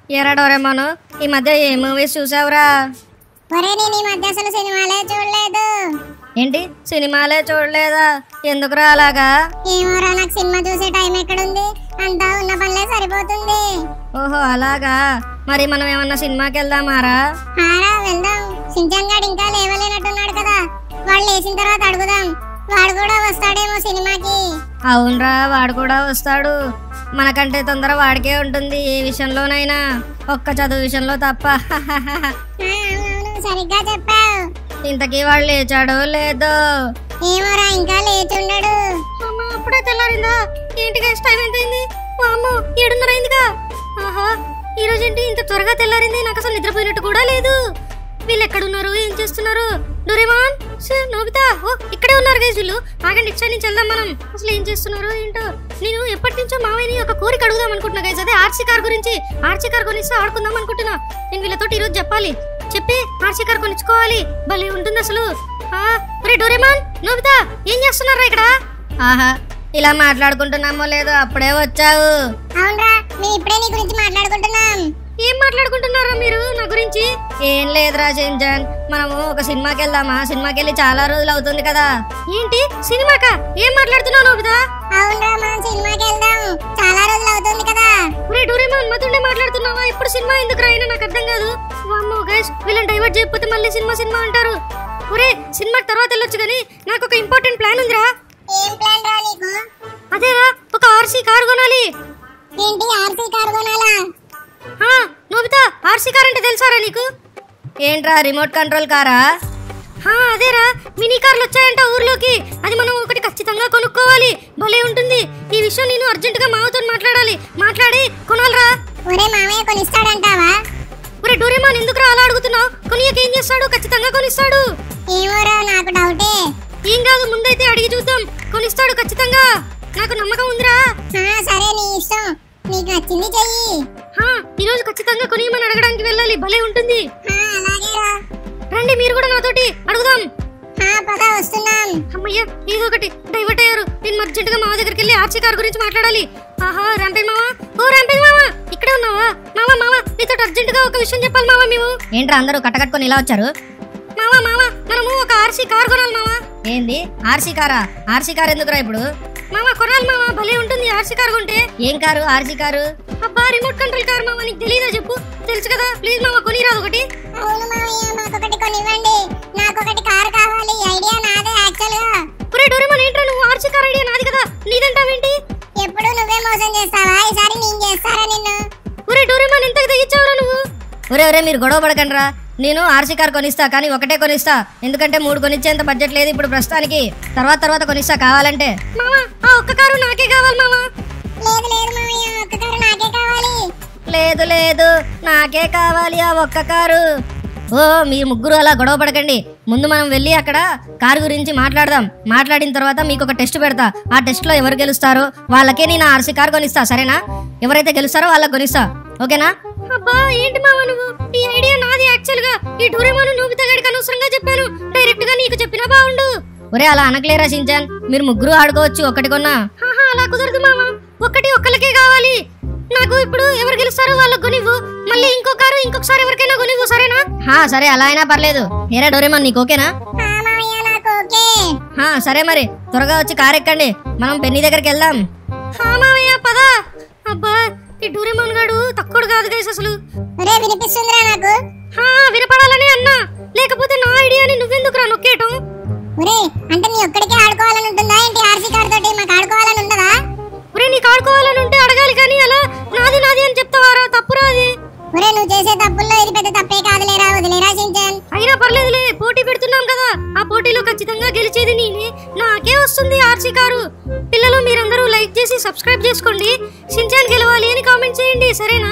ఎరా డోరేమోను ఈ మధ్య ఏ మూవీస్ చూసావురా ఒరే నేను ఈ మధ్య అసలు సినిమాలే చూడలేదు ఏంటి సినిమాలే చూడలేదా ఎందుకురా అలాగా ఏమోరా నాకు సినిమా చూసే టైం ఎక్కడుంది అంతా ఉన్న పనిలే సరిపోతుంది ఓహో అలాగా మరి మనం ఏమన్నా సినిమాకి వెళ్దామారా హారా వెళ్దాం సించన్ గాడు ఇంకా లేవలేనట్టున్నాడు కదా వాడు లేచిన తర్వాత అడుగుదాం వాడు కూడా వస్తాడేమో సినిమాకి అవునరా వాడు కూడా వస్తాడు మనకంటే తొందర వాడికే ఉంటుంది ఏ విషయంలోనైనా ఒక్క చదువు విషయంలో తప్ప ఆ, అవునవును సరిగ్గా చెప్పావు ఇంతకీ వాడు లేచాడో లేదో ఏమోరా ఇంకా లేచుండడు అమ్మా అప్పుడే తెల్లారిందా ఏంటి గైస్ టైం ఎంత అయింది అమ్మో ఏడున్నర అయిందిగా ఆహా ఈ రోజు ఏంటి ఇంత త్వరగా తెల్లారింది నాకు అసలు నిద్రపోయినట్టు కూడా లేదు వీళ్ళు ఎక్కడున్నారు ఏం చేస్తున్నారు డోరేమాన్ సే, నోబితా ఓ ఇక్కడే ఉన్నారు గైస్ వీళ్ళు ఆగండి ఇచ్చా నుంచి వెళ్దాం మనం అసలు ఏం చేస్తున్నారు ఏంటో నేను ఎప్పటి నుంచో మావయ్యని ఒక కోరిక అడుగుదాం అనుకుంటున్నా గైస్ అదే ఆర్సీ కార్ గురించి ఆర్సీ కార్ కొనిస్తే ఆడుకుందాం అనుకుంటున్నా నేను వీళ్ళతో ఈరోజు చెప్పాలి చెప్పి ఆర్సీ కార్ కొనిచ్చుకోవాలి భలే ఉంటుంది అసలు ఆ, ఒరే డోరేమాన్ నోబితా ఏం చేస్తున్నారా ఇక్కడ ఆహా ఇలా మాట్లాడుకుంటున్నామో లేదో అప్పుడే వచ్చావు అవునరా మేము ఇప్పుడే నీ గురించి మాట్లాడుకుంటున్నాం ఏం మాట్లాడుకుంటున్నారా మీరు నా గురించి ఏం లేదురా చింజన్ మనము ఒక సినిమాకి వెళ్దామా సినిమాకి వెళ్ళి చాలా రోజులు అవుతుంది కదా ఏంటి సినిమాకా ఏం మాట్లాడుతున్నావు నోబితా అవునరా మనం సినిమాకి వెళ్దాం చాలా రోజులు అవుతుంది కదా ఒరే డోరేమాన్ మతుండే మాట్లాడుతున్నావా ఇప్పుడు సినిమా ఎందుకు రాయినా నాకు అర్థం కాదు వామ్మో గైస్ వీళ్ళని డైవర్ట్ చేయకపోతే మళ్ళీ సినిమా సినిమా అంటారు ఒరే సినిమా తర్వాత వెళ్ళొచ్చు కానీ నాకు ఒక ఇంపార్టెంట్ ప్లాన్ ఉందిరా ఏం ప్లాన్ రా నీకు అదేరా ఒక ఆర్సీ కార్ కొనాలి ఏంటి ఆర్సీ కార్ కొనాలా ఆ, నోబితా ఆర్సీ కార్ అంటే తెలుసారా నీకు ఏంట్రా రిమోట్ కంట్రోల్ కారా హా, అదేరా మినీ కార్లు వచ్చాయంట ఊర్లోకి అది మనం ఒకటి ఖచ్చితంగా కొనుక్కోవాలి భలే ఉంటుంది ఈ విషయం నేను అర్జెంటుగా మావతో మాట్లాడాలి మాట్లాడి కొనాలరా ఒరే మామయ్య కొనిస్తాడంటావా ఒరే డోరేమాన్ ఎందుకురా అలా అడుగుతున్నావు కొనియక ఏం చేస్తాడు ఖచ్చితంగా కొనిస్తాడు ఏమోరా నాకు డౌటే ఏం కాదు ముందైతే అడిగి చూద్దాం కొనిస్తాడు ఖచ్చితంగా నాకు నమ్మకం ఉందిరా ఆ, సరే నీ ఇష్టం నీకు నచ్చింది చెయ్యి హా, ఈరోజు ఖచ్చితంగా కొనియమని అడగడానికి వెళ్ళాలి భలే ఉంటుంది ఆ, అలాగేరా రండి మీరు కూడా నాతోటి అడుగుదాం ఆ, పద వస్తున్నాం అమ్మయ్య ఏదో ఒకటి డైవర్ట్ అయ్యారు నేను అర్జెంటుగా మామ దగ్గరికి వెళ్ళి ఆర్సీ కార్ గురించి మాట్లాడాలి ఆహా రంపేజ్ మావా ఓ రంపేజ్ మావా ఇక్కడే ఉన్నావా మావా మావా నీతో అర్జెంటుగా ఒక విషయం చెప్పాలి మావా మేము ఏంట్రా అందరూ కట్టకట్టుకొని ఇలా వచ్చారు మావా మావా మనము ఒక ఆర్సీ కార్ కొనాలి మావా ఏంది ఆర్సీ కారా ఆర్సీ కార్ ఎందుకురా ఇప్పుడు మావా కొనాలి మావా భలే ఉంటుంది ఆర్సీ కార్ కొంటే ఏం కారు ఆర్సీ కారు అబ్బా రిమోట్ కంట్రోల్ కార్ మావా నీకు తెలీదా చెప్పు తెలుసు కదా ప్లీజ్ మావా కొనిరాదు ఒకటి అవును మామయ్య మాకొకటి కొనివ్వండి నాకొకటి కారు కావాలి ఐడియా నాదే యాక్చువల్ గా ఒరే డోరేమోన్ ఏంట్రా నువ్వు ఆర్సీ కార్ ఐడియా నాది కదా నీదంటావేంటి ఎప్పుడు నువ్వే మోసం చేస్తావా ఈసారి నేను చేస్తారా నిన్ను ఒరే డోరేమాన్ ఎంత తెగించావురా నువ్వు ఒరే ఒరే మీరు గొడవ పడకండి నేను ఆర్సీ కార్ కొనిస్తా కానీ ఒకటే కొనిస్తా ఎందుకంటే మూడు కొనిచ్చేంత బడ్జెట్ లేదు ఇప్పుడు ప్రస్తుతానికి తర్వాత తర్వాత కొనిస్తా కావాలంటే మామా ఆ ఒక్క కారు నాకే కావాలి మామా లేదు లేదు మామయ్య ఒక్క కారు నాకే కావాలి లేదు లేదు నాకే కావాలి ఆ ఒక్క కారు ఓ మీరు ముగ్గురు అలా గొడవ పడకండి ముందు మనం వెళ్ళి అక్కడ కారు గురించి మాట్లాడదాం మాట్లాడిన తర్వాత మీకు ఒక టెస్ట్ పెడతా ఆ టెస్ట్లో ఎవరు గెలుస్తారో వాళ్ళకే నేను ఆర్సీ కార్ కొనిస్తా సరేనా ఎవరైతే గెలుస్తారో వాళ్ళకి కొనిస్తా ఓకేనా అబ్బా ఏంటి మామ నువ్వు ఈ ఐడియా నాది యాక్చువల్ గా ఈ డోరేమాను నోబితా గడికి అనవసరంగా చెప్పాను డైరెక్ట్ గా నీకు చెప్పినా బాగుండు ఒరే అలా అనకలేరా షించాన్ మీరు ముగ్గురు ఆడుకోవచ్చు ఒకటి కొన్నా అలా కుదరదు మామ ఒకటి ఒక్కలకే కావాలి నాకు ఇప్పుడు ఎవరు గెలుస్తారో వాళ్ళకు కొనివ్వు మళ్ళీ ఇంకో కారు ఇంకొకసారి ఎవరికైనా కొనివ్వు సరేనా హా సరే అలా అయినా పర్లేదు ఏరా డోరేమాన్ నీకు ఓకేనా ఆ మామయ్య నాకు ఓకే హా సరే మరి త్వరగా వచ్చి కారు ఎక్కండి మనం పెన్ని దగ్గరికి వెళ్దాం హా మామయ్య పద అబ్బా ఈ డోరేమాన్ గాడు తక్కువడు కాదు గైస్ అసలు ఒరే వినిపిస్తుందిరా నాకు హా వినపడాలని అన్నా లేకపోతే నా ఐడియాని నువ్వెందుకురా నొక్కేయటం ఒరే అంటే నీ ఒక్కడికే ఆడుకోవాలని ఉంటుందా ఏంటి ఆర్సీ కార్ తోటి మాకు ఆడుకోవాలని ఉండదా ఒరే నీకు ఆడుకోవాలని ఉంటే అడగాలి కానీ అలా నాది నాది అని చెప్తావారా తప్పురా అది ఒరే నువ్వు చేసే తప్పుల్లో ఇది పెద్ద తప్పే కాదులేరా వదిలేరా సించన్ అయినా పర్లేదులే పోటీ పెడుతున్నాం కదా ఆ పోటీలో ఖచ్చితంగా గెలిచేది నేనే నాకే వస్తుంది ఆర్సీ కారు పిల్లలు మీరందరూ లైక్ చేసి సబ్స్క్రైబ్ చేసుకోండి షించాన్ గెలవాలి అని కామెంట్ చేయండి సరేనా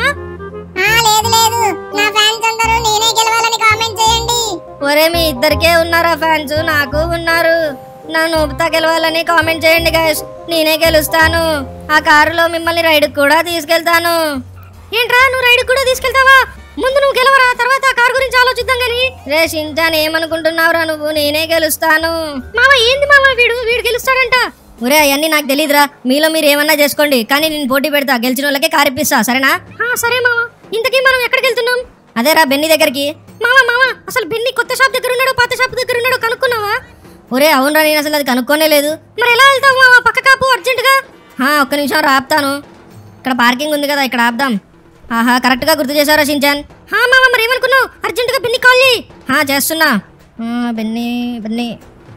ఆ లేదు లేదు నా ఫ్యాన్స్ అందరూ నేనే గెలవాలని కామెంట్ చేయండి ఒరే మీ ఇద్దరికే ఉన్నారా ఫ్యాన్స్ నాకు ఉన్నారు నా నూపుతా గెలవాలని కామెంట్ చేయండి గైస్ నేనే గెలుస్తాను ఆ కారులో మిమ్మల్ని రైడ్ కూడా తీసుకెళ్తాను ఏంట్రా నువ్వు రైడ్ కూడా తీసుకెళ్తావా ముందు నువ్వు గెలవరా తర్వాత ఆ కారు గురించి ఆలోచిద్దాం గాని రే షించాన్ ఏమనుకుంటున్నావురా నువ్వు నేనే గెలుస్తాను మామ ఏంది మామ వీడు వీడు గెలుస్తాడంట ఒరే అవన్నీ నాకు తెలియదురా మీలో మీరు ఏమన్నా చేసుకోండి కానీ నేను పోటీ పెడతా గెలిచిన వాళ్ళకే కారు ఇప్పిస్తా సరేనా సరే మామ ఇంతకీ మనం ఎక్కడికి వెళ్తున్నాం అదేరా బెన్ని దగ్గరికి మామ మామ అసలు బెన్ని కొత్త షాప్ దగ్గర ఉన్నాడు పాత షాప్ దగ్గర ఉన్నాడు కనుక్కున్నావా ఒరే అవునరా నేను అసలు అది కనుక్కోనే లేదు మరి ఎలా వెళ్తావు మామ పక్క కాపు అర్జెంటుగా హా, ఒక్క నిమిషం రా ఆపుతాను ఇక్కడ పార్కింగ్ ఉంది కదా ఇక్కడ ఆపుదాం ఆహా కరెక్ట్గా గుర్తు చేశారా షించాన్ హా మామ మరి ఏమనుకున్నావు అర్జెంటుగా బెన్ని కాల్ చేయి హా చేస్తున్నా ఆ, బెన్ని బెన్ని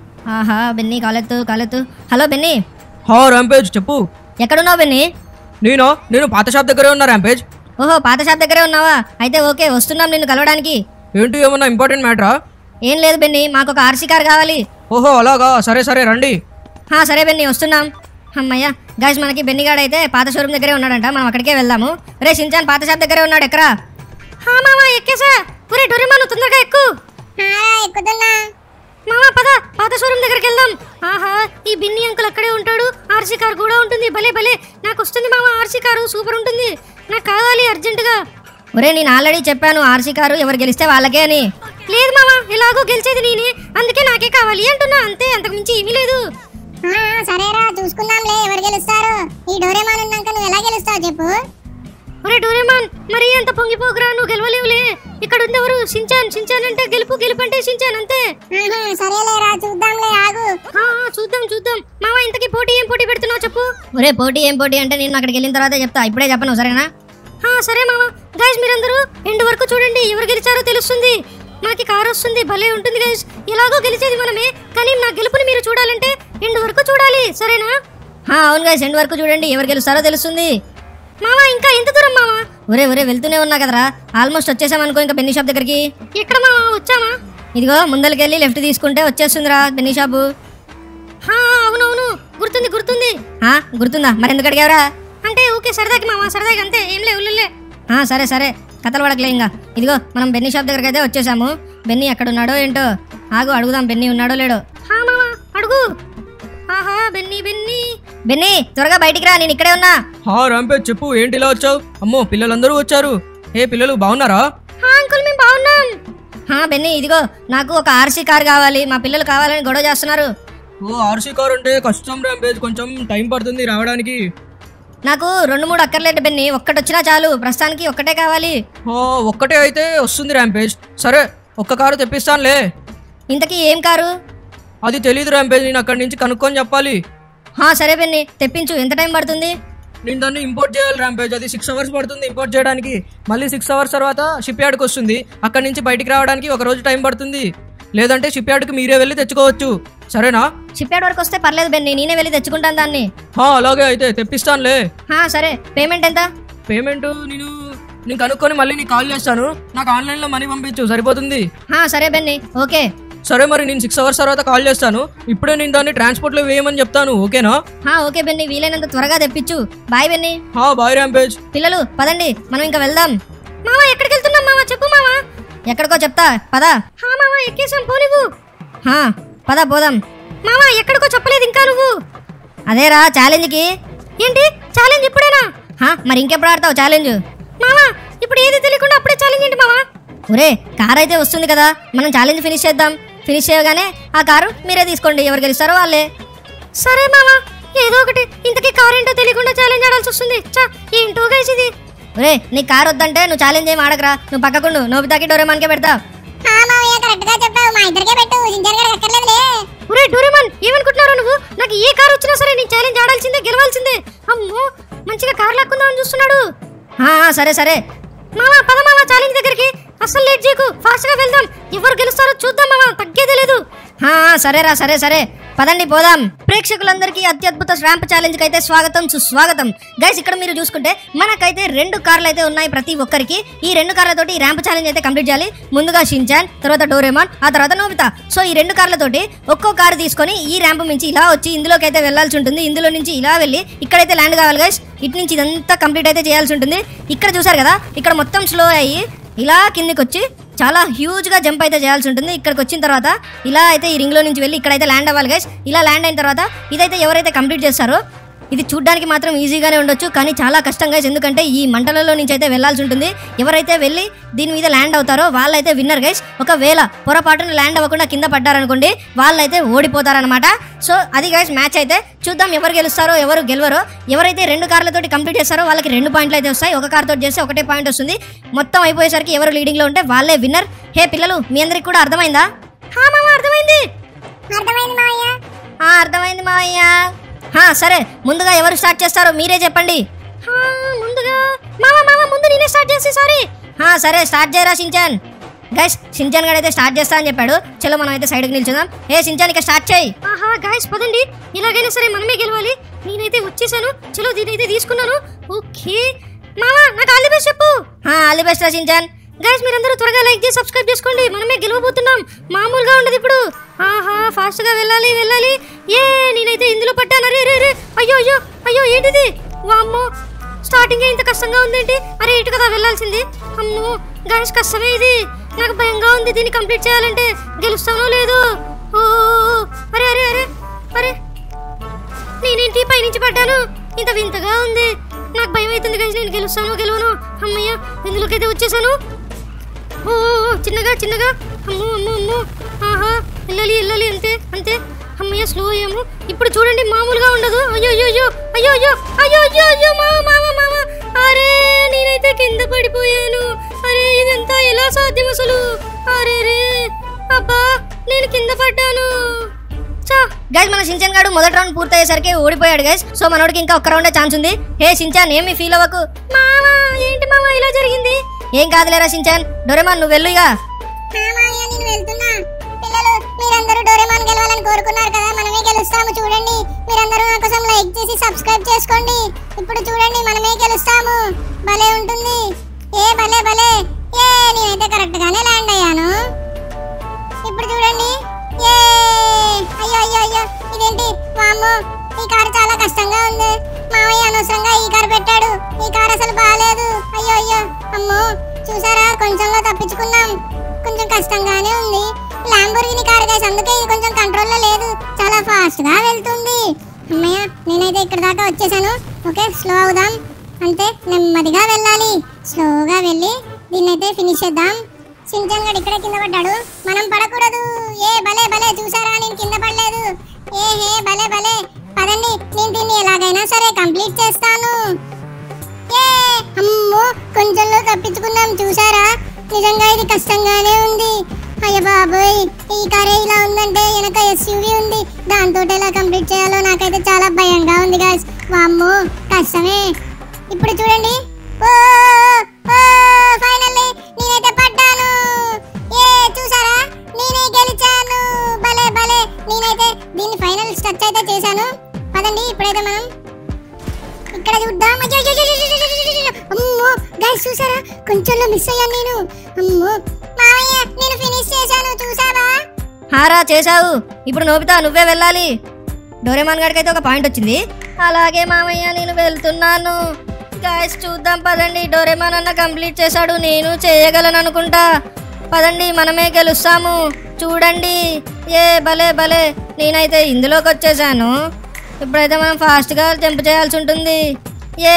ఆహా బెన్ని కాలెత్తు కాలెత్తు హలో బెన్ని హా ర్యాంపేజ్ చెప్పు ఎక్కడున్నావు బెన్ని నేను నేను పాత షాప్ దగ్గరే ఉన్నా ర్యాంపేజ్ ఓహో పాత షాప్ దగ్గరే ఉన్నావా అయితే ఓకే వస్తున్నాం నిన్ను కలవడానికి ఏంటి ఏమన్నా ఇంపార్టెంట్ మ్యాటరా ఏం లేదు బెన్ని మాకు ఒక ఆర్సీ కార్ కావాలి ఓహో అలాగా సరే సరే రండి హా, సరే బెన్ని వస్తున్నాం అమ్మయ్య గాయస్ మనకి బెన్నిగాడు అయితే పాత షోరూమ్ దగ్గరే ఉన్నాడంట మనం అక్కడికే వెళ్దాము రే షించాన్ పాత షాప్ దగ్గరే ఉన్నాడు ఎక్కరా హా మామ ఎక్కేసా ఒరే డొరేమాను తొందరగా ఎక్కు హారా ఎక్కుతున్నా మామ పద పాత షోరూమ్ దగ్గరికి వెళ్దాం ఆహా ఈ బిన్ని అంకుల్ అక్కడే ఉంటాడు ఆర్సీ కార్ కూడా ఉంటుంది భలే భలే నాకు వస్తుంది మామ ఆర్సీ కారు సూపర్ ఉంటుంది నాకు కావాలి అర్జెంటుగా ఒరే నేను ఆల్రెడీ చెప్పాను ఆర్సీ కారు ఎవరు గెలిస్తే వాళ్ళకే అని లేదు మామ ఎలాగో గెలిచేది నేనే అందుకే నాకే కావాలి అంటున్నా అంతే అంతకు మించి ఏమీ లేదు ఆ, సరేరా చూసుకుందాంలే ఎవరు గెలుస్తారు ఈ డోరేమాన్ ఉన్నాక నువ్వు ఎలా గెలుస్తావు చెప్పు ఒరే డోరేమాన్ మరీ అంత పొంగిపోకురా నువ్వు గెలవలేవులే ఇక్కడ ఉంది ఎవరు షించాన్ షించాన్ అంటే గెలుపు గెలుపు అంటే షించాన్ అంతే ఆహా, సరేలేరా చూద్దాంలే ఆగు ఆ, ఆ, చూద్దాం చూద్దాం మామ ఇంతకీ పోటీ ఏం పోటీ పెడుతున్నావు చెప్పు ఒరే పోటీ ఏం పోటీ అంటే నేను అక్కడికి వెళ్ళిన తర్వాత చెప్తా ఇప్పుడే చెప్పను సరేనా ఆ, సరే మామ గైస్ మీరందరూ ఎండ్ వరకు చూడండి ఎవరు గెలిచారో తెలుస్తుంది మనకి కారు వస్తుంది భలే ఉంటుంది గైస్ ఎలాగో గెలిచేది మనమే కానీ నా గెలుపుని మీరు చూడాలంటే ఎండ్ వరకు చూడాలి సరేనా ఆ, అవును గైస్ ఎండ్ వరకు చూడండి ఎవరు గెలుస్తారో తెలుస్తుంది మామ ఇంకా ఎంత దూరం మామ ఒరే ఒరే వెళ్తూనే ఉన్నా కదరా ఆల్మోస్ట్ వచ్చేసాం అనుకో ఇంకా బెన్నీ షాప్ దగ్గరికి ఎక్కడ మామ వచ్చామా ఇదిగో ముందరికెళ్ళి లెఫ్ట్ తీసుకుంటే వచ్చేస్తుందిరా బెన్నీ షాపు హా, అవునవును గుర్తుంది గుర్తుంది ఆ, గుర్తుందా మరి ఎందుకు అడిగావరా అంటే ఓకే సరదాకి మామ సరదాకి అంతే ఏం లేవు ఉల్లులే. ఆ సరే సరే కథలు పడకలే ఇంకా ఇదిగో మనం బెన్నీ షాప్ దగ్గరికి అయితే వచ్చేసాము బెన్నీ ఎక్కడ ఉన్నాడో ఏంటో ఆగు అడుగుదాం బెన్నీ ఉన్నాడో లేడో హా మామ అడుగు ఆహా బెన్నీ బెన్నీ బెన్నీ త్వరగా బయటికి రా నేను ఇక్కడే ఉన్నా హా ర్యాంపేజ్ చెప్పు ఏంటి ఇలా వచ్చావు అమ్మో పిల్లలందరూ వచ్చారు ఏ పిల్లలు బాగున్నారా హా అంకుల్ మేము బాగున్నాం హా బెన్నీ ఇదిగో నాకు ఒక ఆర్సీ కార్ కావాలి మా పిల్లలు కావాలని గొడవ చేస్తున్నారు ఓ ఆర్సీ కార్ అంటే కష్టం ర్యాంపేజ్ కొంచెం టైం పడుతుంది రావడానికి నాకు రెండు మూడు అక్కర్లేదు బెన్నీ ఒక్కటి వచ్చినా చాలు ప్రస్తుతానికి ఒక్కటే కావాలి ఓ ఒక్కటే అయితే వస్తుంది ర్యాంపేజ్ సరే ఒక్క కారు తెప్పిస్తానులే ఇంతకీ ఏం కారు అది తెలీదు ర్యాంపేజ్ నేను అక్కడి నుంచి కనుక్కొని చెప్పాలి హా సరే బెన్ని తెప్పించు ఎంత టైం పడుతుంది నేను దాన్ని ఇంపోర్ట్ చేయాలి ర్యాంపేజ్ అది సిక్స్ అవర్స్ పడుతుంది ఇంపోర్ట్ చేయడానికి మళ్ళీ సిక్స్ అవర్స్ తర్వాత షిప్ యార్డ్కి వస్తుంది అక్కడి నుంచి బయటికి రావడానికి ఒక రోజు టైం పడుతుంది లేదంటే షిప్ యార్డ్కి మీరే వెళ్ళి తెచ్చుకోవచ్చు సరేనా షిప్ యార్డ్ వరకు వస్తే పర్లేదు బెన్ని నేనే వెళ్ళి తెచ్చుకుంటాను దాన్ని హా అలాగే అయితే తెప్పిస్తానులే హా సరే పేమెంట్ ఎంత పేమెంట్ నేను నేను కనుక్కొని మళ్ళీ నీకు కాల్ చేస్తాను నాకు ఆన్లైన్లో మనీ పంపించు సరిపోతుంది హా సరే బెన్ని ఓకే సరే మరి నేను సిక్స్ అవర్స్ తర్వాత కాల్ చేస్తాను ఇప్పుడే నేను దాన్ని ట్రాన్స్పోర్ట్లో వేయమని చెప్తాను ఓకేనా హా ఓకే బెన్ని వీలైనంత త్వరగా తెప్పించు బాయ్ బెన్ని హా బాయ్ ర్యాంపేజ్ పిల్లలు పదండి మనం ఇంకా వెళ్దాం మామ ఎక్కడికి వెళ్తున్నాం మామ చెప్పు మామ ఎక్కడికో చెప్తా పద హా మామ ఎక్కేసాం పో నువ్వు హా పద పోదాం మామ ఎక్కడికో చెప్పలేదు ఇంకా నువ్వు అదేరా ఛాలెంజ్కి ఏంటి ఛాలెంజ్ ఇప్పుడేనా హా మరి ఇంకెప్పుడు ఆడతావు ఛాలెంజ్ మామ ఇప్పుడు ఏది తెలియకుండా అప్పుడే ఛాలెంజ్ ఏంటి మామ ఒరే కార్ అయితే వస్తుంది కదా మనం ఛాలెంజ్ ఫినిష్ చేద్దాం ఫినిష్ చేయగానే ఆ కారు మీరే తీసుకోండి ఎవరు గెలుస్తారో వాళ్ళే సరే మామ ఏదో ఒకటి ఇంతకీ కార్ ఏంటో తెలియకుండా ఛాలెంజ్ ఆడాల్సి వస్తుంది చా ఏంటో గైస్ ఇది ఒరే నీ కార్ వద్దంటే నువ్వు ఛాలెంజ్ ఏం ఆడకరా నువ్వు పక్కకుండు నోబితాకి డోరేమాన్కే పెడతా ఆ మావయ్య కరెక్ట్ గా చెప్పావు మా ఇద్దరికే పెట్టు సింజర్ గారికి అక్కర్లేదులే ఒరే డోరేమాన్ ఏమనుకుంటున్నావు నువ్వు నాకు ఏ కార్ వచ్చినా సరే నీ ఛాలెంజ్ ఆడాల్సిందే గెలవాల్సిందే అమ్మో మంచిగా కార్ లాక్కుందామని చూస్తున్నాడు ఆ, ఆ, సరే సరే మామా పద మామా ఛాలెంజ్ దగ్గరికి అస్సలు లేట్ చేయకు ఫాస్ట్ గా వెళ్దాం ఎవరు గెలుస్తారో చూద్దాం మామా తగ్గేదే లేదు ఆ, ఆ, సరేరా సరే సరే పదండి పోదాం ప్రేక్షకులందరికీ అత్యద్భుత ర్యాంప్ ఛాలెంజ్ కి అయితే స్వాగతం సుస్వాగతం గైస్ ఇక్కడ మీరు చూసుకుంటే మనకైతే రెండు కార్లు అయితే ఉన్నాయి ప్రతి ఒక్కరికి ఈ రెండు కార్లతోటి ఈ ర్యాంప్ ఛాలెంజ్ అయితే కంప్లీట్ చేయాలి ముందుగా షించాన్ తర్వాత డోరేమాన్ ఆ తర్వాత నోబితా సో ఈ రెండు కార్లతోటి ఒక్కో కారు తీసుకొని ఈ ర్యాంప్ నుంచి ఇలా వచ్చి ఇందులోకి అయితే వెళ్ళాల్సి ఉంటుంది ఇందులో నుంచి ఇలా వెళ్ళి ఇక్కడైతే ల్యాండ్ కావాలి గైస్ ఇటు నుంచి ఇదంతా కంప్లీట్ అయితే చేయాల్సి ఉంటుంది ఇక్కడ చూసారు కదా ఇక్కడ మొత్తం స్లో అయ్యి ఇలా కిందికి వచ్చి చాలా హ్యూజ్గా జంప్ అయితే చేయాల్సి ఉంటుంది ఇక్కడికి వచ్చిన తర్వాత ఇలా అయితే ఈ రింగ్లో నుంచి వెళ్ళి ఇక్కడైతే ల్యాండ్ అవ్వాలి గైస్ ఇలా ల్యాండ్ అయిన తర్వాత ఇదైతే ఎవరైతే కంప్లీట్ చేస్తారో ఇది చూడ్డానికి మాత్రం ఈజీగానే ఉండొచ్చు కానీ చాలా కష్టం గైస్ ఎందుకంటే ఈ మంటలలో నుంచి అయితే వెళ్ళాల్సి ఉంటుంది ఎవరైతే వెళ్ళి దీని మీద ల్యాండ్ అవుతారో వాళ్ళైతే విన్నర్ గైస్ ఒకవేళ పొరపాటున ల్యాండ్ అవ్వకుండా కింద పడ్డారనుకోండి వాళ్ళైతే ఓడిపోతారనమాట సో అది గైస్ మ్యాచ్ అయితే చూద్దాం ఎవరు గెలుస్తారో ఎవరు గెలవరో ఎవరైతే రెండు కార్లతోటి కంప్లీట్ చేస్తారో వాళ్ళకి రెండు పాయింట్లు అయితే వస్తాయి ఒక కార్ తోటి చేస్తే ఒకటే పాయింట్ వస్తుంది మొత్తం అయిపోయేసరికి ఎవరు లీడింగ్లో ఉంటే వాళ్ళే విన్నర్ హే పిల్లలు మీ అందరికి కూడా అర్థమైందా హా మామ అర్థమైంది అర్థమైంది మావయ్య ఆ, అర్థమైంది మావయ్య హా, సరే ముందుగా ఎవరు స్టార్ట్ చేస్తారో మీరే చెప్పండి హా, ముందుగా మామ మామ ముందు నేనే స్టార్ట్ చేసి సారీ హా, సరే స్టార్ట్ చేయరా సించాన్ గైస్ సించాన్ గడ్ అయితే స్టార్ట్ చేస్తా అని చెప్పాడు చలో మనం అయితే సైడ్కి నిల్చుదాం ఏ సించాన్ ఇక స్టార్ట్ చేయి ఆహా గైస్ పదండి ఇలాగైనా సరే మనమే గెలవాలి నేనైతే వచ్చేసాను చలో దీనైతే తీసుకున్నాను ఓకే మామా నాకు ఆల్ ది బెస్ట్ చెప్పు ఆల్ ది బెస్ట్ రా సించాన్ గైస్ మీరందరూ త్వరగా లైక్ చేసి సబ్స్క్రైబ్ చేసుకోండి మనమే గెలవబోతున్నాం మామూలుగా ఉండదు ఇప్పుడు ఆహా ఫాస్ట్ గా వెళ్ళాలి వెళ్ళాలి ఏ నేనైతే ఇందులో పట్టాను అరే రే రే అయ్యో అయ్యో అయ్యో ఏంటిది వామ్మో స్టార్టింగ్ ఇంత కష్టంగా ఉందేంటి అరే ఇటు కదా వెళ్ళాల్సింది అమ్మో గైస్ కష్టమే ఇది నాకు భయంగా ఉంది దీన్ని కంప్లీట్ చేయాలంటే గెలుస్తానో లేదో ఓ అరే అరే అరే అరే నేనేంటి పైనుంచి పడ్డాను ఇంత వింతగా ఉంది నాకు భయం అవుతుంది గైస్ నేను గెలుస్తాను గెలవను అమ్మయ్య ఇందులోకైతే వచ్చేసాను ఓ ఓ, ఓ, చిన్నగా చిన్నగా అమ్మో అమ్మో అమ్మో ఆహా వెళ్ళాలి వెళ్ళాలి అంతే అంతే అమ్మయ్య స్లో అయ్యాము ఇప్పుడు చూడండి మామూలుగా ఉండదు అయ్యో అయ్యో అయ్యో అయ్యో అయ్యో అయ్యో అయ్యో అయ్యో మామ మామ మామ అరే నేనైతే కింద పడిపోయాను అరే ఇదంతా ఎలా సాధ్యం అసలు అరే రే అబ్బా నేను కింద పడ్డాను గైస్ మన సించాన్ గాడు మొదటి రౌండ్ పూర్తయ్యేసరికి ఓడిపోయాడు గైస్ సో మనోడికి ఇంకా ఒక్క రౌండే ఛాన్స్ ఉంది హే సించాన్ ఏమి ఫీల్ అవ్వకు మామా ఏంటి మామా ఇలా జరిగింది ఏం కాదులేరా సించాన్ డొరెమాన్ నువ్వు వెళ్ళు ఇక ఆ మావయ్య నేను వెళ్తున్నా పిల్లలు మీరందరూ డోరేమాన్ గెలవాలని కోరుకున్నారు కదా మనమే గెలుస్తాము చూడండి మీరందరూ నా కోసం లైక్ చేసి సబ్స్క్రైబ్ చేసుకోండి ఇప్పుడు చూడండి మనమే గెలుస్తాము భలే ఉంటుంది ఏ భలే భలే ఏ నేనైతే కరెక్ట్ గానే ల్యాండ్ అయ్యాను ఇప్పుడు చూడండి ఏ అయ్యో అయ్యో అయ్యో ఇదేంటి వామ్మో ఈ కారు చాలా కష్టంగా ఉంది మామయ్య అనవసరంగా ఈ కారు పెట్టాడు ఈ కారు అసలు బాగాలేదు అయ్యో అయ్యో అమ్మో చూసారా కొంచెంలో తప్పించుకున్నాం కొంచెం కష్టంగానే ఉంది లాంబోర్గిని కారు గైస్ అందుకే ఇది కొంచెం కంట్రోల్లో లేదు చాలా ఫాస్ట్ గా వెళ్తుంది అమ్మయ్య నేనైతే ఇక్కడ దాకా వచ్చేసాను ఓకే స్లో అవుదాం అంతే నెమ్మదిగా వెళ్ళాలి స్లోగా వెళ్ళి దీన్నైతే ఫినిష్ చేద్దాం సించన్ గడు ఇక్కడే కింద పడ్డాడు మనం పడకూడదు ఏ భలే భలే చూసారా నేను కింద పడలేదు ఏ హే భలే భలే పదండి నేను దీన్ని ఎలాగైనా సరే కంప్లీట్ చేస్తాను ఏ అమ్మో కొంచెంలో తప్పించుకున్నాం చూసారా నిజంగా ఇది కష్టంగానే ఉంది అయ్య బాబోయ్ ఈ కారే ఇలా ఉందంటే వెనక ఎస్యూవి ఉంది దాంతో ఎలా కంప్లీట్ చేయాలో నాకైతే చాలా భయంగా ఉంది గాయస్ వామ్మో కష్టమే ఇప్పుడు చూడండి ఓ ఓ ఫైనల్లీ నేనైతే పడ్డాను ఏ చూసారా నేనే గెలిచాను భలే భలే నేనైతే దీన్ని ఫైనల్ స్టచ్ అయితే చేశాను పదండి ఇప్పుడైతే మనం ఇక్కడ చూద్దాం అయ్యో, అయ్యో, అయ్యో, అయ్యో, అయ్యో, అయ్యో, అయ్యో. అమ్మో గైస్ చూసారా కొంచెంలో మిస్ అయ్యాను నేను అమ్మో మావయ్య నేను ఫినిష్ చేశాను చూసావా హారా చేశావు ఇప్పుడు నోబితా నువ్వే వెళ్ళాలి డోరేమాన్ గారికి అయితే ఒక పాయింట్ వచ్చింది అలాగే మామయ్య నేను వెళ్తున్నాను గాయస్ చూద్దాం పదండి డోరేమాన్ అన్న కంప్లీట్ చేశాడు నేను చేయగలను అనుకుంటా పదండి మనమే గెలుస్తాము చూడండి ఏ భలే భలే నేనైతే ఇందులోకి వచ్చేసాను ఇప్పుడైతే మనం ఫాస్ట్గా జంప్ చేయాల్సి ఉంటుంది ఏ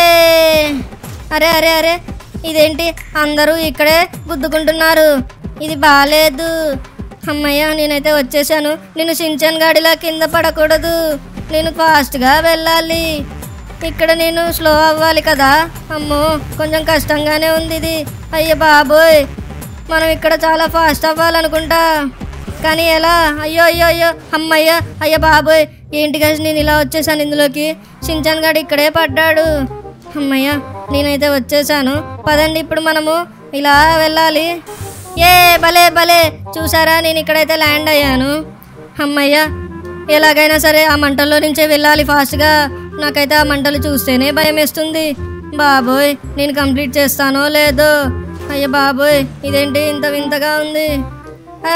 అరే అరే అరే ఇదేంటి అందరూ ఇక్కడే గుద్దుకుంటున్నారు ఇది బాగాలేదు అమ్మయ్య నేనైతే వచ్చేసాను నేను సించన్ గాడిలా కింద పడకూడదు నేను ఫాస్ట్గా వెళ్ళాలి ఇక్కడ నేను స్లో అవ్వాలి కదా అమ్మో కొంచెం కష్టంగానే ఉంది ఇది అయ్య బాబోయ్ మనం ఇక్కడ చాలా ఫాస్ట్ అవ్వాలనుకుంటా కానీ ఎలా అయ్యో అయ్యో అయ్యో అమ్మయ్య అయ్య బాబోయ్ ఏంటి గైస్ నేను ఇలా వచ్చేసాను ఇందులోకి సించాన్ గాడు ఇక్కడే పడ్డాడు అమ్మయ్య నేనైతే వచ్చేసాను పదండి ఇప్పుడు మనము ఇలా వెళ్ళాలి ఏ భలే భలే చూసారా నేను ఇక్కడైతే ల్యాండ్ అయ్యాను అమ్మయ్య ఎలాగైనా సరే ఆ మంటల్లో నుంచే వెళ్ళాలి ఫాస్ట్గా నాకైతే ఆ మంటలు చూస్తేనే భయం వేస్తుంది బాబోయ్ నేను కంప్లీట్ చేస్తానో లేదో అయ్య బాబోయ్ ఇదేంటి ఇంత వింతగా ఉంది ఆ,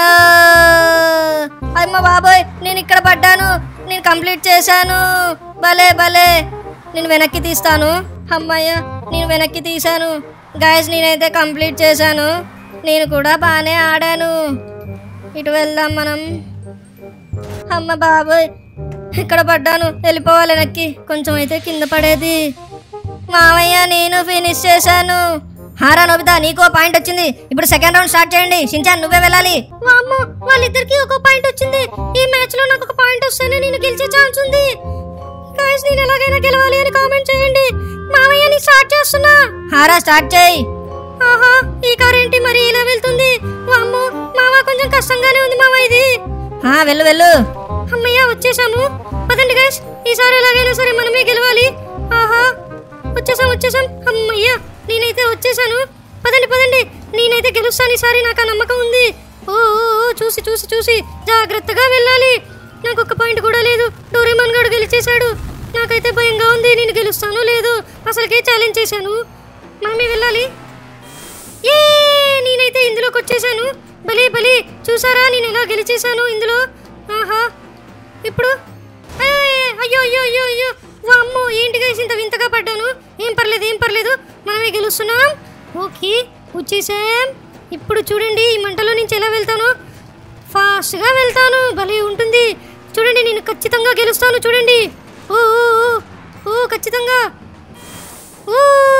అమ్మ బాబోయ్ నేను ఇక్కడ పడ్డాను నేను కంప్లీట్ చేశాను భలే భలే నేను వెనక్కి తీస్తాను అమ్మయ్య నేను వెనక్కి తీశాను గాయస్ నేనైతే కంప్లీట్ చేశాను నేను కూడా బాగానే ఆడాను ఇటు వెళ్దాం మనం అమ్మ బాబోయ్ ఇక్కడ పడ్డాను వెళ్ళిపోవాలి వెనక్కి కొంచెం అయితే కింద పడేది మామయ్య నేను ఫినిష్ చేశాను హారా నోబితా నీకో పాయింట్ వచ్చింది ఇప్పుడు సెకండ్ రౌండ్ స్టార్ట్ చేయండి షించాన్ నువ్వే వెళ్ళాలి వామ్మో వాళ్ళిద్దరికి ఒక పాయింట్ వచ్చింది ఈ మ్యాచ్ లో నాకు ఒక పాయింట్ వస్తేనే నేను గెలిచే ఛాన్స్ ఉంది గాయ్స్ నేను ఎలాగైనా గెలవాలి అని కామెంట్ చేయండి మామయ్య నీ స్టార్ట్ చేస్తున్నా హారా స్టార్ట్ చేయి ఆహా ఈ కార్ ఏంటి మరి ఇలా వెళ్తుంది వామ్మో మామ కొంచెం కష్టంగానే ఉంది మామ ఇది ఆ వెళ్ళు వెళ్ళు అమ్మయ్య వచ్చేసాము పదండి గైస్ ఈసారి ఎలాగైనా సరే మనమే గెలవాలి ఆహా వచ్చేసాం వచ్చేసాం అమ్మయ్య నేనైతే వచ్చేసాను పదండి పదండి నేనైతే గెలుస్తాను ఈసారి నాకు ఆ నమ్మకం ఉంది ఓ ఓ, ఓ, చూసి చూసి చూసి జాగ్రత్తగా వెళ్ళాలి నాకు ఒక పాయింట్ కూడా లేదు డోరేమాన్ గారు గెలిచేశాడు నాకైతే భయంగా ఉంది నేను గెలుస్తానో లేదో అసలుకే ఛాలెంజ్ చేశాను మనమే వెళ్ళాలి ఏ నేనైతే ఇందులోకి వచ్చేసాను భలే భలే చూసారా నేను ఎలా గెలిచేశాను ఇందులో ఆహా ఇప్పుడు ఏ, అయ్యో అయ్యో అయ్యో అయ్యో వామ్మో ఏంటి గైస్ ఇంత వింతగా పడ్డాను ఏం పర్లేదు ఏం పర్లేదు మనమే గెలుస్తున్నాం ఓకే వచ్చేసాం ఇప్పుడు చూడండి ఈ మంటలో నుంచి ఎలా వెళ్తాను ఫాస్ట్గా వెళ్తాను భలే ఉంటుంది చూడండి నేను ఖచ్చితంగా గెలుస్తాను చూడండి ఓ ఓ, ఓ, ఓ ఖచ్చితంగా ఓ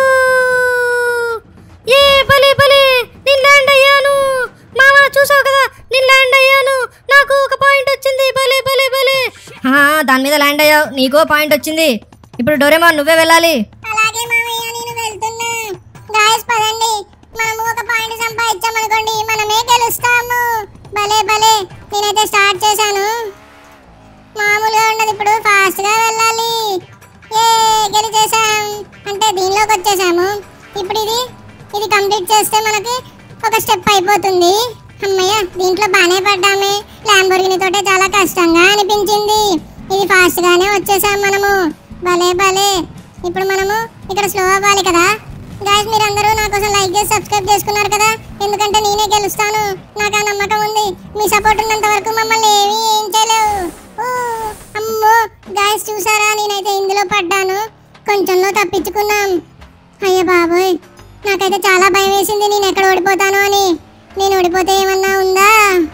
ఏ భలే భలే నేను ల్యాండ్ అయ్యాను మామ చూసావు కదా నేను ల్యాండ్ అయ్యాను నాకు ఒక పాయింట్ వచ్చింది భలే భలే భలే దాని మీద ల్యాండ్ అయ్యావు నీకో పాయింట్ వచ్చింది ఇప్పుడు డోరేమాన్ నువ్వే వెళ్ళాలి అలాగే మామయ్య నేను వెళ్తున్నా గాయస్ పదండి మనము ఒక పాయింట్ సంపాదించామనుకోండి మనమే గెలుస్తాము భలే భలే నేనైతే స్టార్ట్ చేశాను మామూలుగా ఉండదు ఇప్పుడు ఫాస్ట్ గా వెళ్ళాలి ఏ గెలిచేసాం అంటే దీనిలోకి వచ్చేసాము ఇప్పుడు ఇది ఇది కంప్లీట్ చేస్తే మనకి ఒక స్టెప్ అయిపోతుంది అమ్మయ్య దీంట్లో బాగానే పడ్డామే ల్యాంబోర్గిని తోటే చాలా కష్టంగా అనిపించింది ఇది ఫాస్ట్ గానే వచ్చేసాం మనము భలే భలే ఇప్పుడు మనము ఇక్కడ స్లో అవ్వాలి కదా గాయస్ మీరందరూ నా కోసం లైక్ చేసి సబ్స్క్రైబ్ చేసుకున్నారు కదా ఎందుకంటే నేనే గెలుస్తాను నాకు ఆ నమ్మకం ఉంది మీ సపోర్ట్ ఉన్నంత వరకు మమ్మల్ని ఏమీ ఏం చేయలేవు ఊ, అమ్మో గాయస్ చూసారా నేనైతే ఇందులో పడ్డాను కొంచెంలో తప్పించుకున్నాం అయ్య బాబోయ్ నాకైతే చాలా భయం వేసింది నేను ఎక్కడ ఓడిపోతాను అని నేను ఓడిపోతే ఏమన్నా ఉందా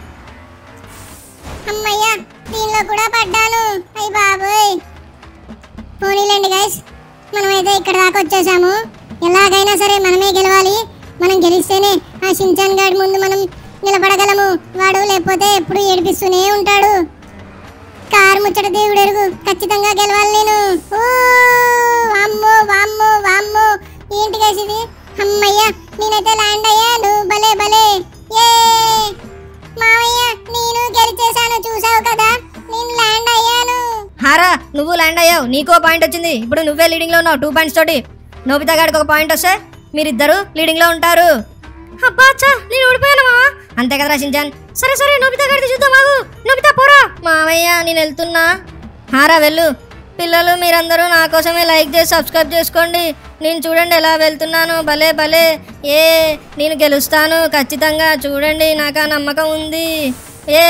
అమ్మయ్య దీనిలో కూడా పడ్డాను అయ్య బాబోయ్ పోనీలేండి గైస్ మనమైతే ఇక్కడ దాకా వచ్చేసాము ఎలాగైనా సరే మనమే గెలవాలి మనం గెలిస్తేనే ఆ షించాన్ గాడి ముందు మనం నిలబడగలము వాడు లేకపోతే ఎప్పుడు ఏడిపిస్తూనే ఉంటాడు కారు ముచ్చట దేవుడు ఎరుగు ఖచ్చితంగా గెలవాలి నేను ఓ వామ్మో వామ్మో వామ్మో ఏంటి గైస్ ఇది అమ్మయ్య నేనైతే ల్యాండ్ అయ్యాను భలే భలే ఏ మావయ్య నేను గెలిచేశాను చూసావు కదా నేను ల్యాండ్ అయ్యాను హారా నువ్వు ల్యాండ్ అయ్యావు నీకో పాయింట్ వచ్చింది ఇప్పుడు నువ్వే లీడింగ్ లో ఉన్నావు టూ పాయింట్స్ తోటి నోబితా గాడికి ఒక పాయింట్ వస్తే మీరిద్దరు లీడింగ్ లో ఉంటారు అబ్బా అచ్చా నేను ఓడిపోయాను మావా అంతే కదరా షించాన్ సరే సరే నోబితా గారిది చూద్దాం ఆగు నోబితా పోరా మావయ్య నేను వెళ్తున్నా హారా వెళ్ళు పిల్లలు మీరందరూ నా కోసమే లైక్ చేసి సబ్స్క్రైబ్ చేసుకోండి నేను చూడండి ఎలా వెళ్తున్నాను భలే భలే ఏ నేను గెలుస్తాను ఖచ్చితంగా చూడండి నాకు ఆ నమ్మకం ఉంది ఏ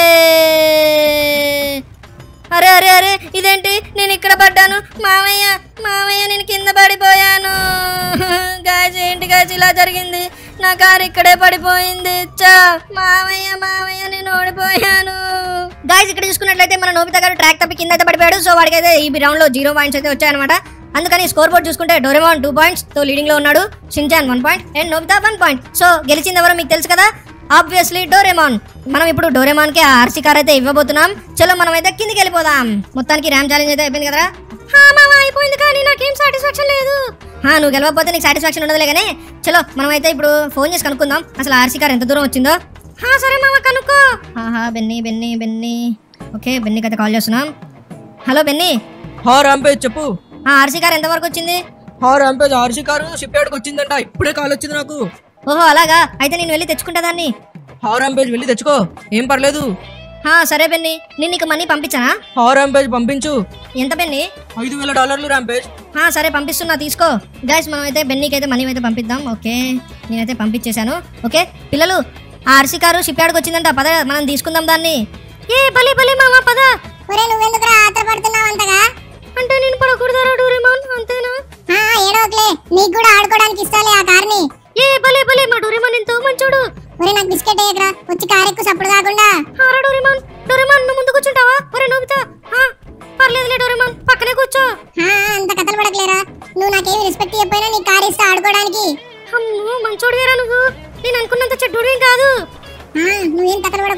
అరే అరే అరే ఇదేంటి నేను ఇక్కడ పడ్డాను మామయ్య మామయ్య నేను కింద పడిపోయాను గాజు ఏంటి గాజు ఇలా జరిగింది నా కారు ఇక్కడే పడిపోయింది చా మామయ్య మామయ్య నేను ఓడిపోయాను గాయస్ ఇక్కడ చూసుకున్నట్లయితే మన నోబితా గారు ట్రాక్ తప్పి కింద అయితే పడిపోయాడు సో వాడికైతే ఈ రౌండ్ లో జీరో పాయింట్స్ అయితే వచ్చాయన్నమాట అందుకని స్కోర్ బోర్డ్ చూసుకుంటే డోరెమాన్ టూ పాయింట్స్ తో లీడింగ్ లో ఉన్నాడు Shinchan one point and Nobita one point so గెలిచింది ఎవరో మీకు తెలుసు కదా ఆబ్వియస్లీ డోరేమాన్ మనం ఇప్పుడు డోరేమాన్ కి ఆ ఆర్సీ కార్ అయితే ఇవ్వబోతున్నాం చలో మనం అయితే కిందికి వెళ్ళిపోదాం మొత్తానికి ర్యామ్ ఛాలెంజ్ అయితే అయిపోయింది కదా అయిపోయింది కానీ నాకేం సాటిస్ఫాక్షన్ లేదు హా, నువ్వు గెలవకపోతే నీకు సాటిస్ఫాక్షన్ ఉండదులే కానీ చలో మనం అయితే ఇప్పుడు ఫోన్ చేసి కనుక్కుందాం అసలు ఆర్సీ కార్ ఎంత దూరం వచ్చిందో హా, సరే మామ కనుక్కో ఆహా బెన్నీ బెన్నీ బెన్నీ ఓకే బెన్నీకి అయితే కాల్ చేస్తున్నాం హలో బెన్నీ హా రాంపేజ్ చెప్పు ఆ ఆర్సీ కార్ ఎంతవరకు వచ్చింది హా రాంపేజ్ ఆర్సీ కారు షిప్ యార్డ్కి వచ్చిందంట ఇప్పుడే కాల్ వచ్చింది నాకు ఓహో అలాగా అయితే నేను వెళ్ళి తెచ్చుకుంటా దాన్ని హా రాంపేజ్ వెళ్ళి తెచ్చుకో ఏం పర్లేదు హా, సరే బెన్నీ నేను నీకు మనీ పంపించానా హా రాంపేజ్ పంపించు ఎంత బెన్నీ ఐదు వేల డాలర్లు రాంపేజ్ ఆ, సరే పంపిస్తున్నా తీసుకో గైస్ మనం అయితే బెన్నీకి అయితే మనీ అయితే పంపిద్దాం ఓకే నేనైతే పంపించేశాను ఓకే పిల్లలు ఆ ఆర్సీ కారు షిప్ యార్డ్కి వచ్చిందంట పద మనం తీసుకుందాం దాన్ని ఏ భలే భలే మామ పద ఒరే నువ్వెందుకు ఆత్రపడుతున్నావు అంతగా అంటే నేను పడకూడదారా డోరేమాన్ అంతేనా ఆ, ఏడవకులే నీకు కూడా ఆడుకోవడానికి ఇస్తాలే ఆ కార్ని ఏ భలే భలే మా డోరేమాన్ ఎంతో మంచోడు ఒరే నాకు బిస్కెట్ వేయకరా వచ్చి కారు ఎక్కువ సప్పుడు కాకుండా హారా డోరేమాన్ డోరేమాన్ నువ్వు ముందు కూర్చుంటావా ఒరే నోబితా ఆ, పర్లేదు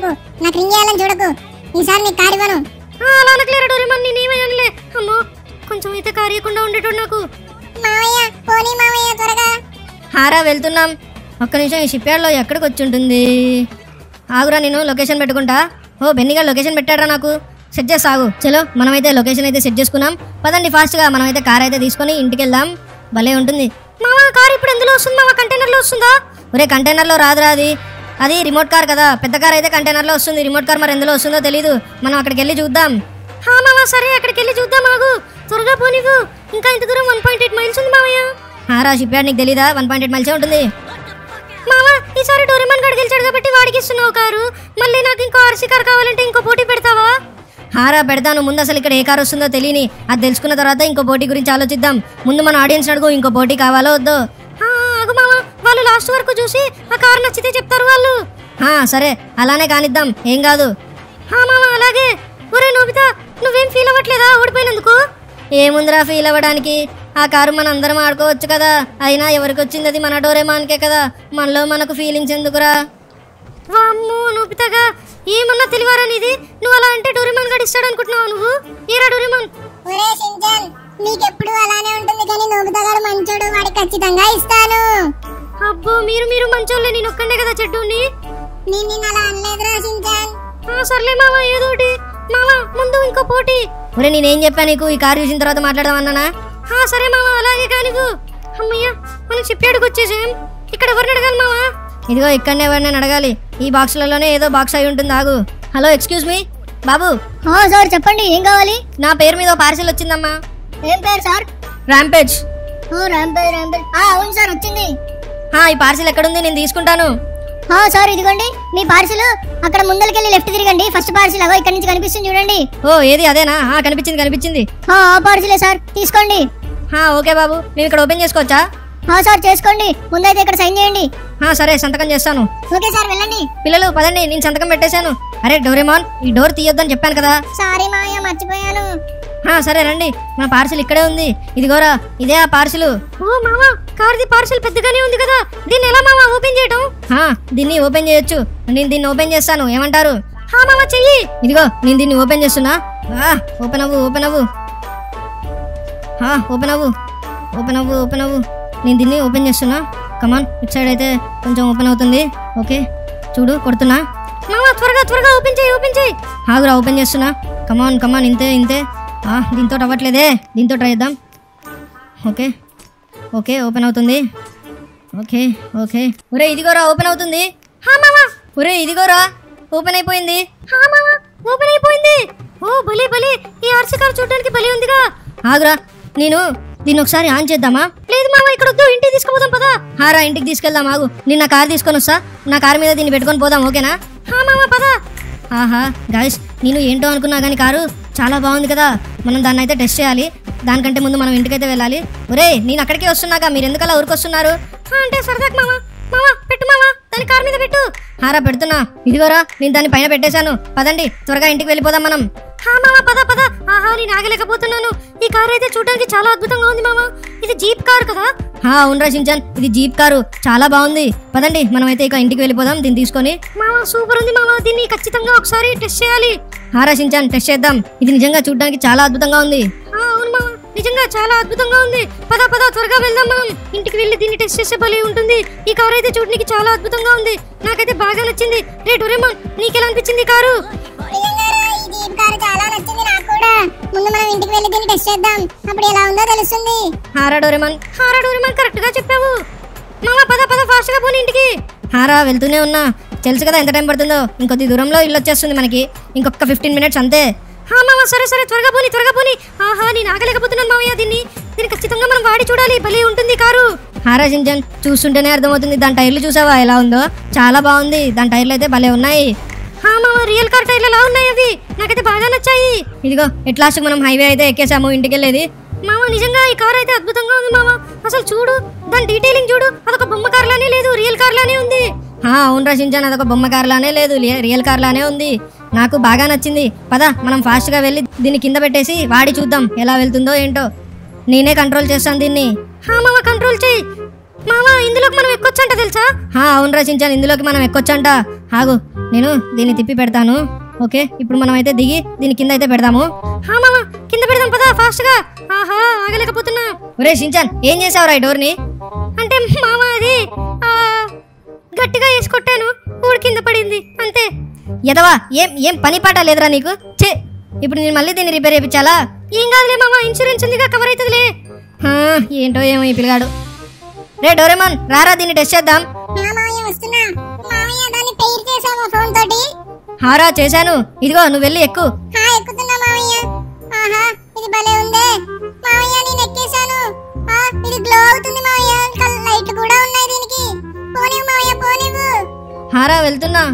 చెప్పు నాకు రింగ్ చేయాలని చూడకు ఈసారి నీకు కారు ఇవ్వను ఆ, అలా అనట్లేరా డోరేమాన్ నేనేమనలే అమ్మో కొంచెం అయితే కార్యకుండా ఉండేటోడు నాకు మావయ్య పోనీ మావయ్య త్వరగా హారా వెళ్తున్నాం ఒక్క నిమిషం ఈ షిప్ యార్డ్లో ఎక్కడికి వచ్చి ఉంటుంది ఆగురా నేను లొకేషన్ పెట్టుకుంటా ఓ బెన్నిగా లొకేషన్ పెట్టాడా నాకు సెట్ చేసి ఆగు చలో మనమైతే లొకేషన్ అయితే సెట్ చేసుకున్నాం పదండి ఫాస్ట్గా మనమైతే కార్ అయితే తీసుకొని ఇంటికి వెళ్దాం భలే ఉంటుంది మావా కార్ ఇప్పుడు ఎందులో వస్తుంది మావా కంటైనర్లో వస్తుందా ఒరే కంటైనర్లో రాదురా అది అది రిమోట్ కార్ కదా పెద్ద కార్ అయితే కంటైనర్లో వస్తుంది రిమోట్ కార్ మరి ఎందులో వస్తుందో తెలియదు మనం అక్కడికి వెళ్ళి చూద్దాం హా మావా సరే అక్కడికి వెళ్ళి చూద్దాం ఆగు త్వరగా పోనీకు ఇంకా ఇంత దూరం వన్ పాయింట్ ఎయిట్ మైల్స్ ఉంది మావయ్య హారా షిప్ యార్డ్ నీకు తెలీదా వన్ పాయింట్ ఎయిట్ మైల్సే ఉంటుంది మావా ఈసారి డోరేమాన్ గడి గెలిచాడు కాబట్టి వాడికి ఇస్తున్నావు కారు మళ్ళీ నాకు ఇంకో ఆర్సీ కార్ కావాలంటే ఇంకో పోటీ పెడతావా హారా పెడతాను ముందు అసలు ఇక్కడ ఏ కారు వస్తుందో తెలియని అది తెలుసుకున్న తర్వాత ఇంకో పోటీ గురించి ఆలోచిద్దాం ముందు మన ఆడియన్స్ అడుగు ఇంకో పోటీ కావాలో వద్దో ఆ, ఆగు మావా వాళ్ళు లాస్ట్ వరకు చూసి ఆ కారు నచ్చితే చెప్తారు వాళ్ళు ఆ, సరే అలానే కానిద్దాం ఏం కాదు హా మావా అలాగే ఒరే నోబితా నువ్వేం ఫీల్ అవ్వట్లేదా ఓడిపోయినందుకు ఏముందిరా ఫీల్ అవ్వడానికి ఆ కారు మన అందరం ఆడుకోవచ్చు కదా అయినా ఎవరికి వచ్చింది అది మన డోరేమాన్కే కదా మనలో మనకు ఫీలింగ్స్ ఎందుకురా వామ్మో నోబితాగా ఏమన్నా తెలివారా నీది నువ్వు అలా అంటే డోరేమాన్ గడి ఇస్తాడు అనుకుంటున్నావు నువ్వు ఏరా డోరేమాన్ ఒరే షించాన్ నీకెప్పుడు అలానే ఉంటుంది కానీ నోబితా గారు మంచోడు వాడికి ఖచ్చితంగా ఇస్తాను అబ్బో మీరు మీరు మంచోళ్ళే నేను ఒక్కడే కదా చెడ్డోని నేను నిన్ను అలా అనలేదురా షించాన్ ఆ, సర్లే మావా ఏదోటి మావా ముందు ఇంకో పోటీ ఒరే నేనేం చెప్పాను నీకు ఈ కారు చూసిన తర్వాత మాట్లాడదాం అన్నానా ఆ, సరే మావా అలాగే కానికు అమ్మయ్యా మనం చెప్పాడుకు వచ్చేసాం ఇక్కడ ఎవరిని అడగాలి మావా ఇదిగో ఇక్కడనే ఎవరిని అడగాలి ఈ బాక్సులలోనే ఏదో బాక్స్ అయి ఉంటుంది ఆగు హలో ఎక్స్క్యూజ్ మీ బాబు సార్ చెప్పండి ఏం కావాలి నా పేరు మీద పార్సిల్ వచ్చిందమ్మా ఏం పేరు సార్ ర్యాంపేజ్ ఓ రాంపేర్ రాంపేర్ అవును సార్ వచ్చింది ఆ, ఈ పార్సిల్ ఎక్కడుంది నేను తీసుకుంటాను ఆ, సార్ ఇదిగోండి మీ పార్సిల్ అక్కడ ముందరికెళ్ళి లెఫ్ట్ తిరగండి ఫస్ట్ పార్సిల్ అగో ఇక్కడ నుంచి కనిపిస్తుంది చూడండి ఓ ఏది అదేనా ఆ, కనిపించింది కనిపించింది ఆ ఆ పార్సిలే సార్ తీసుకోండి ఆ, ఓకే బాబు మేము ఇక్కడ ఓపెన్ చేసుకోవచ్చా ఆ సార్ చేసుకోండి ముందైతే ఇక్కడ సైన్ చేయండి ఆ, సరే సంతకం చేస్తాను ఓకే సార్ వెళ్ళండి పిల్లలు పదండి నేను సంతకం పెట్టేశాను అరే డోరేమాన్ ఈ డోర్ తీయొద్దని చెప్పాను కదా సారీ మాయ మర్చిపోయాను ఆ, సరే రండి మన పార్సిల్ ఇక్కడే ఉంది ఇదిగోరా ఇదే ఆ పార్సిల్ ఓ మామా కార్ది పార్సిల్ పెద్దగానే ఉంది కదా దీన్ని ఎలా మామా ఓపెన్ చేయటం దీన్ని ఓపెన్ చేయొచ్చు నేను దీన్ని ఓపెన్ చేస్తాను ఏమంటారు హా మామా చెయ్యి ఇదిగో నేను దీన్ని ఓపెన్ చేస్తున్నా ఆ, ఓపెన్ అవ్వు ఓపెన్ అవ్వు ఆ, ఓపెన్ అవ్వు ఓపెన్ అవ్వు ఓపెన్ అవ్వు నేను దీన్ని ఓపెన్ చేస్తున్నా కమాన్ ఇట్ సైడ్ అయితే కొంచెం ఓపెన్ అవుతుంది ఓకే చూడు కొడుతున్నా మామా త్వరగా త్వరగా ఓపెన్ చేయి ఓపెన్ చేయి ఆగురా ఓపెన్ చేస్తున్నా కమాన్ కమాన్ ఇంతే ఇంతే ఆ, దీంతో అవ్వట్లేదే దీంతో ట్రై చేద్దాం ఓకే ఓకే ఓపెన్ అవుతుంది ఓకే ఓకే ఒరే ఇదిగోరా ఓపెన్ అవుతుంది హా మామా ఒరే ఇదిగోరా ఓపెన్ అయిపోయింది హా మామా ఓపెన్ అయిపోయింది ఓ భలే భలే ఈ ఆర్సీ కార్ చూడడానికి భలే ఉందిగా ఆగురా నేను దీన్ని ఒకసారి ఆన్ చేద్దామా లేదు మామ ఇక్కడ వద్దు ఇంటికి తీసుకుపోదాం పదా హారా ఇంటికి తీసుకెళ్దాం ఆగు నేను నా కార్ తీసుకొని వస్తా నా కార్ మీద దీన్ని పెట్టుకొని పోదాం ఓకేనా హా మామ పదా ఆహా గాయస్ నేను ఏంటో అనుకున్నా కానీ కారు చాలా బాగుంది కదా మనం దాన్ని అయితే టెస్ట్ చేయాలి దానికంటే ముందు మనం ఇంటికైతే వెళ్ళాలి ఒరే నేను అక్కడికే వస్తున్నాగా మీరు ఎందుకు అలా ఊరికొస్తున్నారు "హా, అంటే సరదాకి మామ మామ పెట్టు మామ దాని కారు మీద పెట్టు హారా పెడుతున్నా ఇదిగోరా నేను దాన్ని పైన పెట్టేశాను పదండి త్వరగా ఇంటికి వెళ్ళిపోదాం మనం హా మామ పద పద ఆహా నేను ఆగలేకపోతున్నాను ఈ కారు అయితే చూడడానికి చాలా అద్భుతంగా ఉంది మామ ఇది జీప్ కారు కదా హా అవునరా షించాన్ ఇది జీప్ కారు చాలా బాగుంది పదండి మనం అయితే ఇక ఇంటికి వెళ్ళిపోదాం దీన్ని తీసుకొని మామ సూపర్ ఉంది మామ దీన్ని ఖచ్చితంగా ఒకసారి టెస్ట్ చేయాలి హారా షించాన్ టెస్ట్ చేద్దాం ఇది నిజంగా చూడడానికి చాలా అద్భుతంగా ఉంది ఆ, అవును మామ నిజంగా చాలా అద్భుతంగా ఉంది పద పద త్వరగా వెళ్దాం మనం ఇంటికి వెళ్ళి దీన్ని టెస్ట్ చేసే భలే ఉంటుంది ఈ కారు అయితే చూడడానికి చాలా అద్భుతంగా ఉంది నాకైతే బాగా నచ్చింది రే డోరేమాన్ నీకెలా అనిపించింది ఈ కారు ఈ జీప్ కారు చాలా నచ్చింది నాకు కూడా ముందు మనం ఇంటికి వెళ్ళి దీన్ని టెస్ట్ చేద్దాం అప్పుడు ఎలా ఉందో తెలుస్తుంది హారా డోరేమాన్ హారా డోరేమాన్ కరెక్ట్ గా చెప్పావు మామ పద పద ఫాస్ట్ గా పోనీ ఇంటికి హారా వెళ్తూనే ఉన్నా తెలుసు కదా ఎంత టైం పడుతుందో ఇంకొద్ది దూరంలో ఇల్లు వచ్చేస్తుంది మనకి ఇంకొక ఫిఫ్టీన్ మినిట్స్ అంతే హా మామ సరే సరే త్వరగా పోనీ త్వరగా పోనీ ఆహా నేను ఆగలేకపోతున్నాను మామయ్య దీన్ని దీన్ని ఖచ్చితంగా మనం వాడి చూడాలి భలే ఉంటుంది ఈ కారు హారా సింజన్ చూస్తుంటేనే అర్థమవుతుంది దాని టైర్లు చూసావా ఎలా ఉందో చాలా బాగుంది దాని టైర్లు అయితే భలే ఉన్నాయి హా మామ రియల్ కార్ టైర్లు ఎలా ఉన్నాయి అవి నాకైతే బాగా నచ్చాయి ఇదిగో ఎట్లాస్ట్ మనం హైవే అయితే ఎక్కేసాము ఇంటికి వెళ్ళేది మామ నిజంగా ఈ కార్ అయితే అద్భుతంగా ఉంది మామ అసలు చూడు దాని డీటెయిలింగ్ చూడు అదొక బొమ్మ కార్ లానే లేదు రియల్ కార్ లానే ఉంది హా అవును రచించాను అదొక బొమ్మ కార్ లానే లేదు లి- రియల్ కార్ లానే ఉంది నాకు బాగా నచ్చింది పద మనం ఫాస్ట్ గా వెళ్ళి దీన్ని కింద పెట్టేసి వాడి చూద్దాం ఎలా వెళ్తుందో ఏంటో నేనే కంట్రోల్ చేస్తాను దీన్ని హా మామ కంట్రోల్ చేయి మామ ఇందులోకి మనం ఎక్కొచ్చంట తెలుసా హా అవును రచించాను ఇందులోకి మనం ఎక్కొచ్చంట ఆగు నేను దీన్ని తిప్పి పెడతాను ఓకే ఇప్పుడు మనం అయితే దిగి దీని కింద అయితే పెడదాము హా మామ కింద పెడదాం పదా ఫాస్ట్ గా ఆహా ఆగలేకపోతున్నా ఒరే షించాన్ ఏం చేసావురా ఈ డోర్ని అంటే మామ అది ఆ, గట్టిగా వేసి కొట్టాను ఊడి కింద పడింది అంతే ఎదవా ఏం ఏం పని పాట లేదురా నీకు చే ఇప్పుడు నేను మళ్ళీ దీన్ని రిపేర్ చేయించాలా ఏం కాదులే మామ ఇన్సూరెన్స్ ఉందిగా కవర్ అవుతుందిలే హా, ఏంటో ఏమో ఈ పిల్లగాడు రే డోరేమాన్ రారా దీన్ని టెస్ట్ చేద్దాం ఆ మామయ్య వస్తున్నా మామయ్య దాన్ని పెయిర్ చేసావా ఫోన్ తోటి హారా చేశాను ఇదిగో నువ్వు వెళ్ళి ఎక్కు హా ఎక్కుతున్నా మామయ్య ఆహా ఇది భలే ఉందే మామయ్య నేను ఎక్కేశాను ఆ ఇది గ్లో అవుతుంది మామయ్య కల్ లైట్లు కూడా ఉన్నాయి దీనికి పోనివ్వు మామయ్య పోనివ్వు హారా వెళ్తున్నా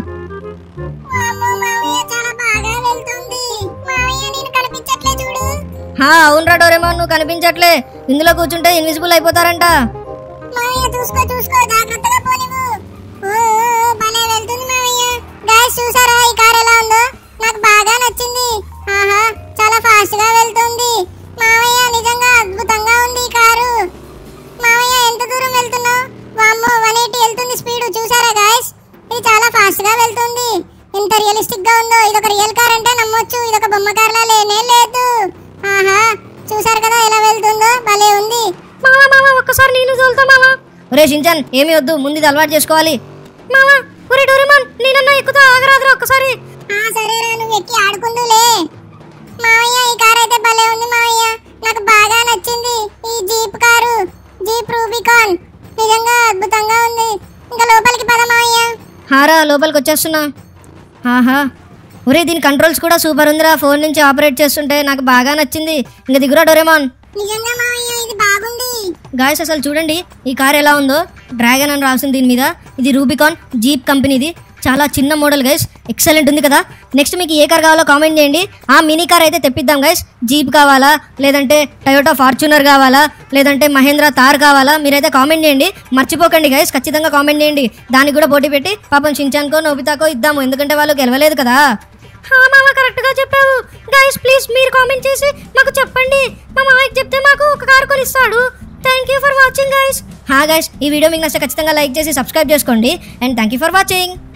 వామ్మో మామయ్య చాలా బాగా వెళ్తుంది మామయ్య నేను కనిపించట్లే చూడు హా అవునరా డోరేమాన్ నువ్వు కనిపించట్లే ఇందులో కూర్చుంటే ఇన్విజిబుల్ అయిపోతారంట మామయ్య చూసుకో చూసుకో జాగ్రత్తగా పోనివ్వు ఓ ఓ, భలే వెళ్తుంది మామయ్య గాయస్ చూసారా ఈ కార్ ఎలా ఉందో నాకు బాగా నచ్చింది ఆహా చాలా ఫాస్ట్ గా వెళ్తుంది మామయ్య నిజంగా అద్భుతంగా ఉంది ఈ కారు మామయ్య ఎంత దూరం వెళ్తున్నావు వామ్మో వన్ ఎయిటీ వెళ్తుంది స్పీడ్ చూసారా గాయస్ ఇది చాలా ఫాస్ట్ గా వెళ్తుంది ఎంత రియలిస్టిక్ గా ఉందో ఇది ఒక రియల్ కార్ అంటే నమ్మొచ్చు ఇది ఒక బొమ్మ కార్ లా లేనే లేదు ఆహా చూసారు కదా ఎలా వెళ్తుందో భలే ఉంది మామా మామా ఒక్కసారి నేను తోలుతా మామా ఒరే షించాన్ ఏమీ వద్దు ముందు ఇది అలవాటు చేసుకోవాలి మామా ఒరే డోరేమాన్ నేనన్నా ఎక్కుతా ఆగరాదురా ఒక్కసారి ఆ సరేరా నువ్వు ఎక్కి ఆడుకుందులే మావయ్య ఈ కార్ అయితే భలే ఉంది మావయ్య నాకు బాగా నచ్చింది ఈ జీప్ కారు జీప్ రూబికాన్ నిజంగా అద్భుతంగా ఉంది ఇంకా లోపలికి పద మావయ్య హారా లోపలికి వచ్చేస్తున్నా ఆహా ఒరే దీని కంట్రోల్స్ కూడా సూపర్ ఉందిరా ఫోన్ నుంచి ఆపరేట్ చేస్తుంటే నాకు బాగా నచ్చింది ఇంకా దిగురా డోరేమాన్ నిజంగా మావయ్య ఇది బాగుంది గాయస్ అసలు చూడండి ఈ కార్ ఎలా ఉందో డ్రాగన్ అని రాసింది దీని మీద ఇది రూబికాన్ జీప్ కంపెనీది చాలా చిన్న మోడల్ గైస్ ఎక్సలెంట్ ఉంది కదా నెక్స్ట్ మీకు ఏ కార్ కావాలో కామెంట్ చేయండి ఆ మినీ కార్ అయితే తెప్పిద్దాం గైస్ జీప్ కావాలా లేదంటే టయోటా ఫార్చునర్ కావాలా లేదంటే మహేంద్ర తార్ కావాలా మీరైతే కామెంట్ చేయండి మర్చిపోకండి గైస్ ఖచ్చితంగా కామెంట్ చేయండి దానికి కూడా పోటీ పెట్టి పాపం షించాన్కో నోబితాకో ఇద్దాము ఎందుకంటే వాళ్ళు గెలవలేదు కదా మామ కరెక్ట్ గా చెప్పావు గైస్ ప్లీజ్ మీరు కామెంట్ చేసి మాకు చెప్పండి మా మామయ్యకి చెప్తే మాకు ఒక కార్ కొనిస్తాడు thank you for watching guys హా గైస్ ఈ వీడియో మీకు నచ్చితే ఖచ్చితంగా లైక్ చేసి సబ్స్క్రైబ్ చేసుకోండి and thank you for watching